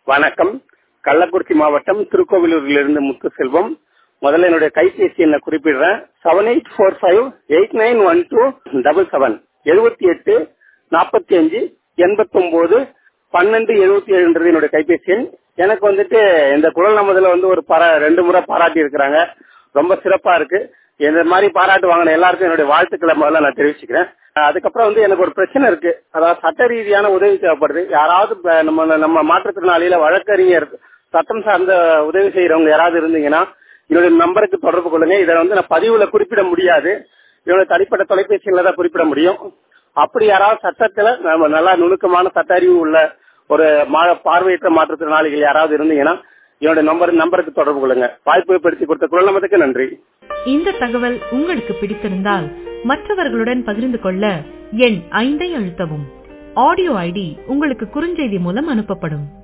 வணக்கம் கள்ளக்குறிச்சி மாவட்டம் திருக்கோவிலூரிலிருந்து முத்துசெல்வம் முதல்ல என்னுடைய கைபேசி எண்ணை குறிப்பிடுறேன் seven eight four five eight nine one two double seven எழுபத்தி எட்டு நாற்பத்தி அஞ்சு எண்பத்தொன்பது பன்னெண்டு எழுபத்தி ஏழுன்றது என்னுடைய கைபேசி எண் எனக்கு வந்துட்டு இந்த குரல் நமதுல வந்து ஒரு பர ரெண்டு முறை பாராட்டி இருக்கிறாங்க ரொம்ப சிறப்பா இருக்கு இந்த மாதிரி பாராட்டு வாங்கின எல்லாருக்கும் என்னுடைய வாழ்த்துக்களை முதல்ல நான் தெரிவிச்சுக்கிறேன் அதுக்கப்புறம் வந்து எனக்கு ஒரு பிரச்சனை இருக்கு அதாவது சட்ட ரீதியான உதவி தேவைப்படுது யாராவது இப்ப நம்ம நம்ம மாற்றுத்திறனாளியில வழக்கறிஞர் சட்டம் சார்ந்த உதவி செய்யறவங்க யாராவது இருந்தீங்கன்னா என்னுடைய நம்பருக்கு தொடர்பு கொள்ளுங்க இதை வந்து நான் பதிவுல குறிப்பிட முடியாது என்னோட தனிப்பட்ட தொலைபேசியில தான் குறிப்பிட முடியும் அப்படி யாராவது சட்டத்துல நம்ம நல்லா நுணுக்கமான சட்ட அறிவு உள்ள ஒரு மா- பார்வையற்ற மாற்றுத்திறனாளிகள் யாராவது இருந்தீங்கன்னா என்னோட நம்பர் நம்பருக்கு தொடர்பு கொள்ளுங்க வாய்ப்பு ஏற்படுத்தி கொடுத்த குரல் நமதுக்கு நன்றி இந்த தகவல் உங்களுக்கு பிடித்திருந்தால் மற்றவர்களுடன் பகிர்ந்து கொள்ள எண் ஐந்தை அழுத்தவும் ஆடியோ ஐடி உங்களுக்கு குறுஞ்செய்தி மூலம் அனுப்பப்படும்